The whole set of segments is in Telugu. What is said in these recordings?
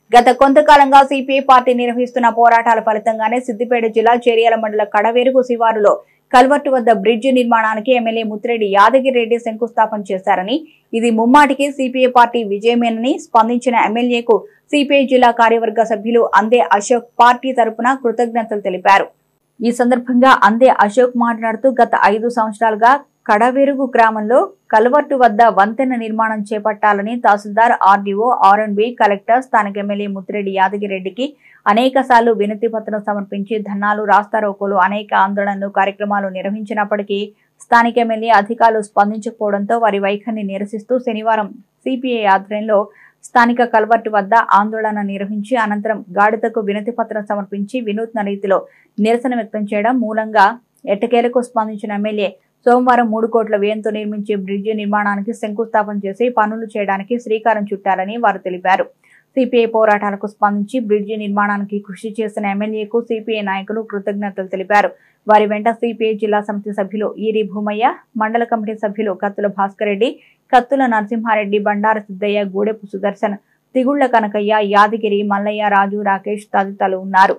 గత కొంతకాలంగా సిపిఐ పార్టీ నిర్వహిస్తున్న పోరాటాల ఫలితంగానే సిద్దిపేట జిల్లా చేరియాల మండల కడవేరుగు శివారులో కల్వర్టు వద్ద బ్రిడ్జి నిర్మాణానికి ఎమ్మెల్యే ముత్తిరెడ్డి యాదగిరెడ్డి శంకుస్థాపన చేశారని ఇది ముమ్మాటికి సిపిఐ పార్టీ విజయమేనని స్పందించిన ఎమ్మెల్యేకు సిపిఐ జిల్లా కార్యవర్గ సభ్యులు అందే అశోక్ పార్టీ తరపున కృతజ్ఞతలు తెలిపారు ఈ సందర్భంగా అందే అశోక్ మాట్లాడుతూ గత ఐదు సంవత్సరాలుగా కడవెరుగు గ్రామంలో కల్వర్టు వద్ద వంతెన నిర్మాణం చేపట్టాలని తహసీల్దార్ ఆర్డీఓ ఆర్ఎండ్బి కలెక్టర్ స్థానిక ఎమ్మెల్యే ముత్తిరెడ్డి యాదగిరెడ్డికి అనేక సార్లు వినతి పత్రం సమర్పించి ధర్నాలు రాస్తారోకోలు అనేక ఆందోళనలు కార్యక్రమాలు నిర్వహించినప్పటికీ స్థానిక ఎమ్మెల్యే అధికారులు స్పందించకపోవడంతో వారి వైఖరిని నిరసిస్తూ శనివారం సిపిఐ ఆధ్వర్యంలో స్థానిక కల్వర్టు వద్ద ఆందోళన నిర్వహించి అనంతరం గాడిదకు వినతి పత్రం సమర్పించి వినూత్న రీతిలో నిరసన వ్యక్తం చేయడం మూలంగా ఎట్టకేలకు స్పందించిన ఎమ్మెల్యే సోమవారం మూడు కోట్ల వ్యయంతో నిర్మించే బ్రిడ్జి నిర్మాణానికి శంకుస్థాపన చేసి పనులు చేయడానికి శ్రీకారం చుట్టారని వారు తెలిపారు సిపిఐ పోరాటాలకు స్పందించి బ్రిడ్జి నిర్మాణానికి కృషి చేసిన ఎమ్మెల్యేకు సిపిఐ నాయకులు కృతజ్ఞతలు తెలిపారు వారి వెంట సిపిఐ జిల్లా సమితి సభ్యులు ఈరి భూమయ్య మండల కమిటీ సభ్యులు కత్తుల భాస్కర్ రెడ్డి కత్తుల నరసింహారెడ్డి బండార సిద్దయ్య గూడెపు సుదర్శన్ తిగుళ్ల కనకయ్య యాదగిరి మల్లయ్య రాజు రాకేష్ తదితరులు ఉన్నారు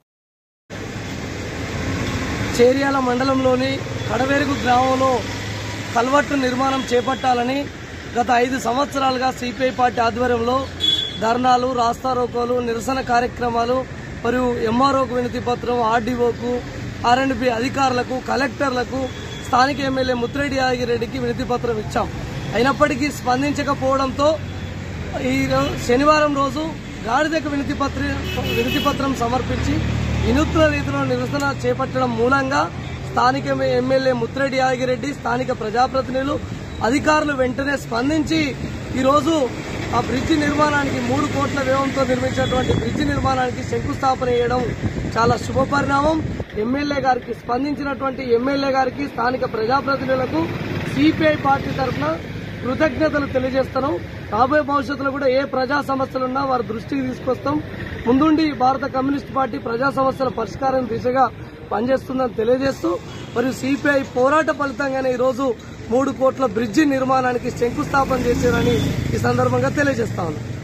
చేర్యాల మండలంలోని కడవేరుగు గ్రామంలో కల్వర్టు నిర్మాణం చేపట్టాలని గత ఐదు సంవత్సరాలుగా సిపిఐ పార్టీ ఆధ్వర్యంలో ధర్నాలు రాస్తారోకోలు నిరసన కార్యక్రమాలు మరియు ఎంఆర్ఓకు వినతి పత్రం ఆర్డీఓకు ఆర్ఎండ్బి అధికారులకు కలెక్టర్లకు స్థానిక ఎమ్మెల్యే ముత్తిరెడ్డి యాదగిరెడ్డికి వినతి పత్రం ఇచ్చాం అయినప్పటికీ స్పందించకపోవడంతో ఈ రో- శనివారం రోజు గాడిదకు వినతి పత్ర వినతి పత్రం సమర్పించి వినూత్న రీతిలో నిరసన చేపట్టడం మూలంగా స్థానిక ఎమ్మె- ఎమ్మెల్యే ముత్తిరెడ్డి యాదగిరెడ్డి స్థానిక ప్రజాప్రతినిధులు అధికారులు వెంటనే స్పందించి ఈరోజు ఆ బ్రిడ్జి నిర్మాణానికి మూడు కోట్ల వ్యయంతో నిర్మించినటువంటి బ్రిడ్జి నిర్మాణానికి శంకుస్థాపన చేయడం చాలా శుభ పరిణామం ఎమ్మెల్యే గారికి స్పందించినటువంటి ఎమ్మెల్యే గారికి స్థానిక ప్రజాప్రతినిధులకు సిపిఐ పార్టీ తరఫున కృతజ్ఞతలు తెలియజేస్తున్నాం రాబోయే భవిష్యత్తులో కూడా ఏ ప్రజా సమస్యలున్నా వారి దృష్టికి తీసుకొస్తాం ముందుండి భారత కమ్యూనిస్ట్ పార్టీ ప్రజా సమస్యల పరిష్కారం దిశగా పనిచేస్తుందని తెలియజేస్తూ మరియు సిపిఐ పోరాట ఫలితంగానే ఈరోజు మూడు కోట్ల బ్రిడ్జి నిర్మాణానికి శంకుస్థాపన చేశారని ఈ సందర్భంగా తెలియజేస్తా ఉన్నాం